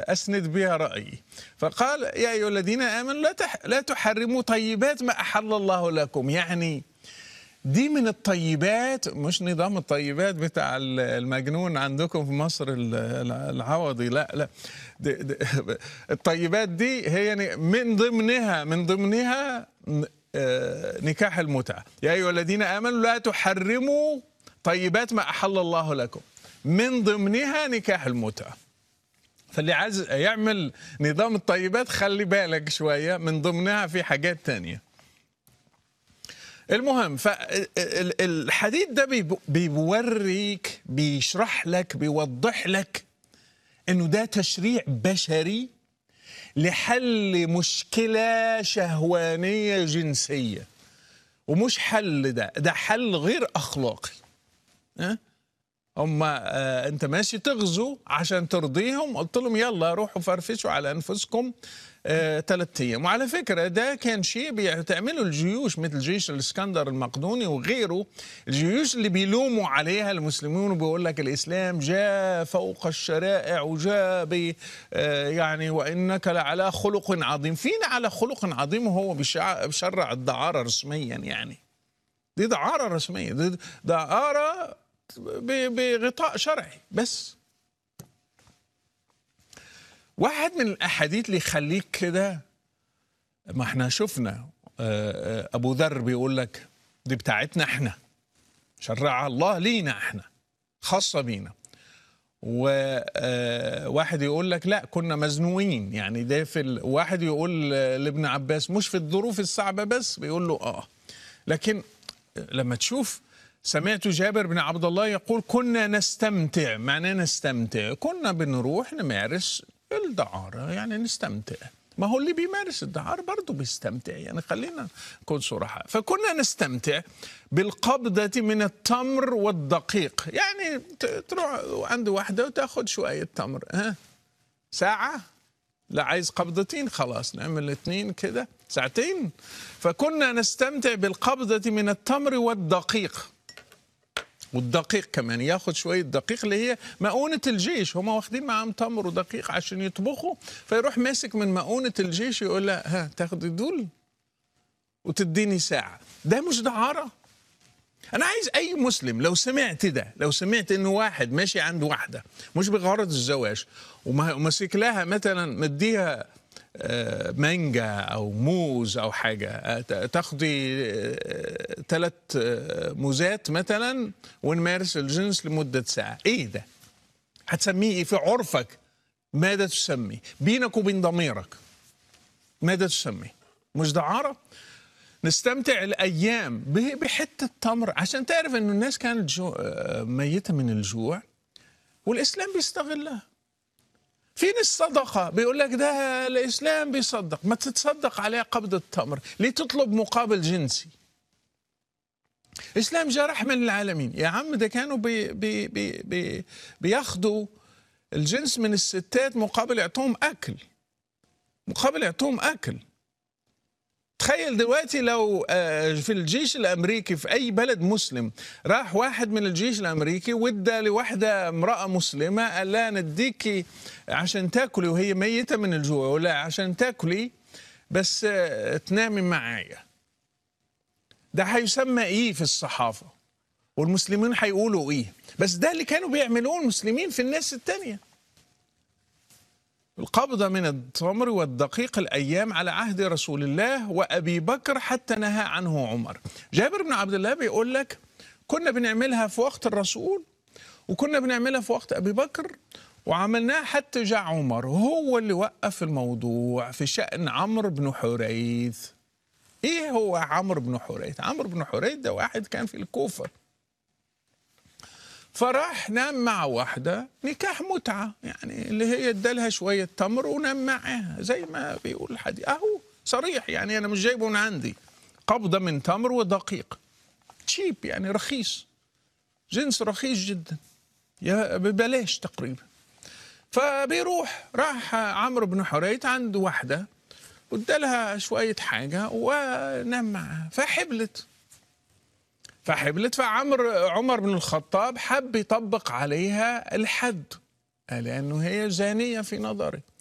أسند بها رأيي فقال يا أيها الذين آمنوا لا, تح لا تحرموا طيبات ما أحل الله لكم يعني دي من الطيبات مش نظام الطيبات بتاع المجنون عندكم في مصر العوضي لا لا دي دي الطيبات دي هي من ضمنها من ضمنها نكاح المتعة يا أيها الذين آمنوا لا تحرموا طيبات ما أحل الله لكم من ضمنها نكاح المتعة فاللي عايز يعمل نظام الطيبات خلي بالك شوية من ضمنها في حاجات تانية المهم فالحديث ده بيوريك بيشرح لك بيوضح لك انه ده تشريع بشري لحل مشكلة شهوانية جنسية ومش حل ده ده حل غير أخلاقي أه؟ هم آه انت ماشي تغزو عشان ترضيهم قلت لهم يلا روحوا فرفشوا على انفسكم ثلاث آه ايام وعلى فكره ده كان شيء بتعمله الجيوش مثل جيش الاسكندر المقدوني وغيره الجيوش اللي بيلوموا عليها المسلمون وبيقول لك الاسلام جاء فوق الشرائع وجاء بي آه يعني وانك لعلى خلق عظيم فينا على خلق عظيم وهو بيشرع الدعاره رسميا يعني دي دعاره رسميه دي دعاره بغطاء شرعي بس واحد من الاحاديث اللي يخليك كده ما احنا شفنا ابو ذر بيقول لك دي بتاعتنا احنا شرعها الله لينا احنا خاصه بينا وواحد يقول لك لا كنا مزنوين يعني ده في واحد يقول لابن عباس مش في الظروف الصعبه بس بيقول له اه لكن لما تشوف سمعت جابر بن عبد الله يقول كنا نستمتع معناه نستمتع كنا بنروح نمارس الدعارة يعني نستمتع ما هو اللي بيمارس الدعارة برضه بيستمتع يعني خلينا نكون صراحة فكنا نستمتع بالقبضة من التمر والدقيق يعني تروح عند واحدة وتاخد شوية تمر ها ساعة لا عايز قبضتين خلاص نعمل اثنين كده ساعتين فكنا نستمتع بالقبضة من التمر والدقيق والدقيق كمان ياخد شوية دقيق اللي هي مؤونة الجيش هم واخدين معاهم تمر ودقيق عشان يطبخوا فيروح ماسك من مؤونة الجيش يقول لها ها تاخدي دول وتديني ساعة ده مش دعارة أنا عايز أي مسلم لو سمعت ده لو سمعت إنه واحد ماشي عند واحدة مش بغرض الزواج وماسك لها مثلا مديها مانجا او موز او حاجه تاخدي ثلاث موزات مثلا ونمارس الجنس لمده ساعه ايه ده هتسميه ايه في عرفك ماذا تسمي بينك وبين ضميرك ماذا تسمي مش دعاره نستمتع الايام بحته تمر عشان تعرف انه الناس كانت جو ميته من الجوع والاسلام بيستغلها فين الصدقة بيقول لك ده الإسلام بيصدق ما تتصدق عليه قبضة تمر ليه تطلب مقابل جنسي الإسلام جاء رحمة للعالمين يا عم ده كانوا بي بي بي بي بياخدوا الجنس من الستات مقابل يعطوهم أكل مقابل يعطوهم أكل تخيل دلوقتي لو في الجيش الامريكي في اي بلد مسلم راح واحد من الجيش الامريكي وادى لواحده امراه مسلمه قال لها نديكي عشان تاكلي وهي ميته من الجوع ولا عشان تاكلي بس تنامي معايا ده هيسمى ايه في الصحافه والمسلمين هيقولوا ايه بس ده اللي كانوا بيعملوه المسلمين في الناس التانيه القبضة من التمر والدقيق الأيام على عهد رسول الله وأبي بكر حتى نهى عنه عمر جابر بن عبد الله بيقول لك كنا بنعملها في وقت الرسول وكنا بنعملها في وقت أبي بكر وعملناها حتى جاء عمر هو اللي وقف الموضوع في شأن عمرو بن حريث ايه هو عمرو بن حريث عمرو بن حريث ده واحد كان في الكوفه فراح نام مع واحدة نكاح متعة يعني اللي هي ادالها شوية تمر ونام معاها زي ما بيقول الحديث اهو صريح يعني انا مش جايبه من عندي قبضة من تمر ودقيق تشيب يعني رخيص جنس رخيص جدا يا ببلاش تقريبا فبيروح راح عمرو بن حريث عند واحدة وادالها شوية حاجة ونام معاها فحبلت فحبلت فعمر عمر بن الخطاب حب يطبق عليها الحد لأنه هي زانية في نظره